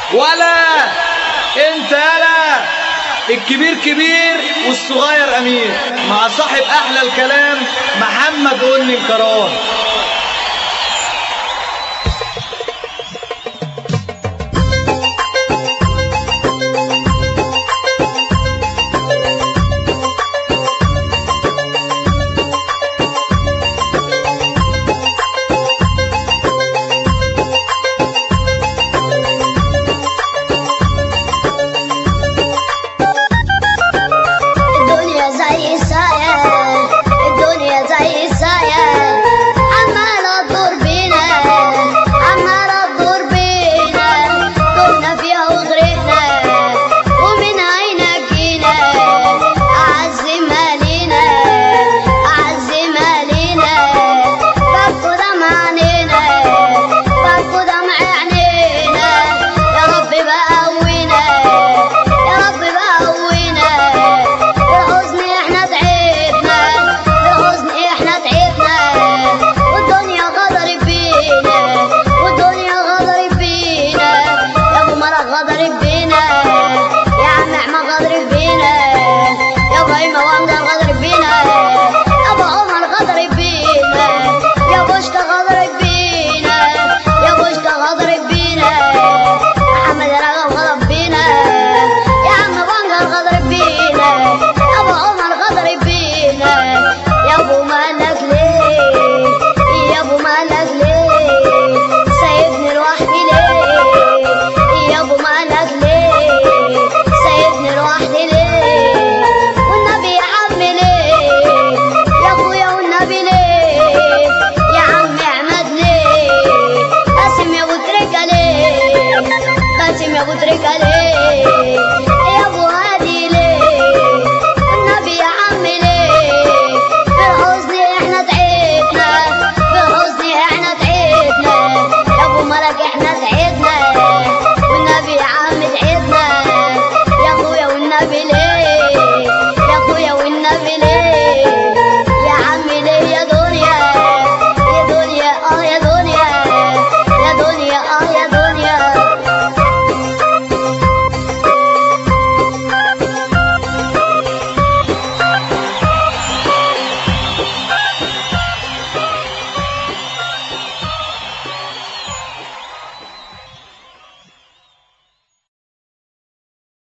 ولا انت يلا الكبير كبير والصغير امير مع صاحب احلى الكلام محمد قولي الكرار الدنيا زي السيال الدنيا زي السيال عمالة تدور بينا عمالة تدور بينا دورنا فيها وغرقنا ومن عينك جينا أعز مالينا أعز مالينا فكوا دمع عينينا فكوا دمع عينينا يا رب بقى قوينا يا رب بقى قوينا الحزن احنا تعبنا الحزن احنا تعبنا والدنيا غدرت بينا والدنيا غدرت بينا يا ابو مرة غدرت بينا يا عم احمد غدرت بينا يا ابراهيم وامجد غدرت بينا يا ابو عمر غدرت بينا يا بوشكا غدرت بينا يا بوشكا غدرت بينا محمد رغم غضب بينا يا عم بنجر غدر بينا يا ابو عمر غدر بينا يا ابو مالك ليه يا ابو مالك ليه سايبني لوحدي ليه يا ابو مالك ليه سايبني لوحدي ليه والنبي يا عم ليه يا اخويا والنبي ليه يا عم احمد ليه قاسم يا ابو تريكه ليه قاسم يا ابو تريكه ليه